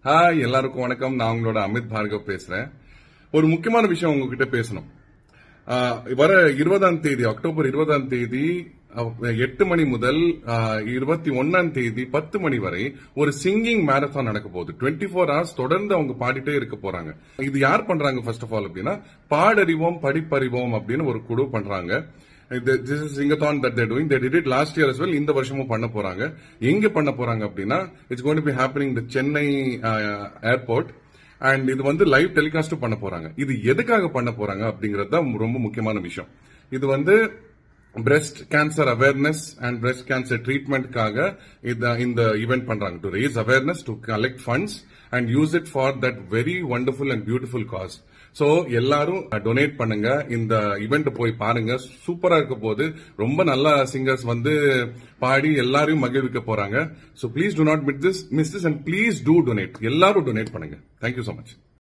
hi எல்லாருக்கும் வணக்கம் நான் உங்களோட அமித் பார்கவ் பேசுறேன் ஒரு முக்கியமான விஷயம் உங்ககிட்ட பேசணும் ஆஹ் வர இருபதாம் தேதி அக்டோபர் இருபதாம் தேதி அஹ், எட்டு மணி முதல் ஆஹ், இருபத்தி ஒன்னாம் தேதி பத்து மணி வரை ஒரு சிங்கிங் மேரத்தான் நடக்க போகுது டுவெண்ட்டி ஃபோர் ஹவர்ஸ் தொடர்ந்து அவங்க பாடிட்டே இருக்க போறாங்க இது யார் பண்றாங்க ஃபர்ஸ்ட் ஆஃப் ஆல் அப்படின்னா பாடறிவோம் படிப்பறிவோம் அப்படின்னு ஒரு குழு பண்றாங்க திஸ் இஸ் சிங்கத்தான் that there doing they did it last year as well இந்த வருஷமும் பண்ண போறாங்க எங்க பண்ண போறாங்க அப்படின்னா it's going be happening the Chennai airport and இது வந்து லைவ் டெலிகாஸ்டும் பண்ண போறாங்க இது எதுக்காக பண்ண போறாங்க அப்படிங்கிறது தான் ரொம்ப முக்கியமான விஷயம் இது வந்து breast cancer awareness and breast cancer ட்ரீட்மெண்ட்காக இந்த ஈவெண்ட் பண்றாங்க to raise awareness to collect funds and use it for that very wonderful and beautiful cause so எல்லாரும் டொனேட் பண்ணுங்க இந்த இவெண்ட் போய் பாருங்க சூப்பரா இருக்க போது ரொம்ப நல்ல சிங்கர்ஸ் வந்து பாடி எல்லாரையும் மகிழ்விக்க போறாங்க so please do not miss this miss this and please do donate எல்லாரும் டொனேட் பண்ணுங்க தேங்க்யூ so மச்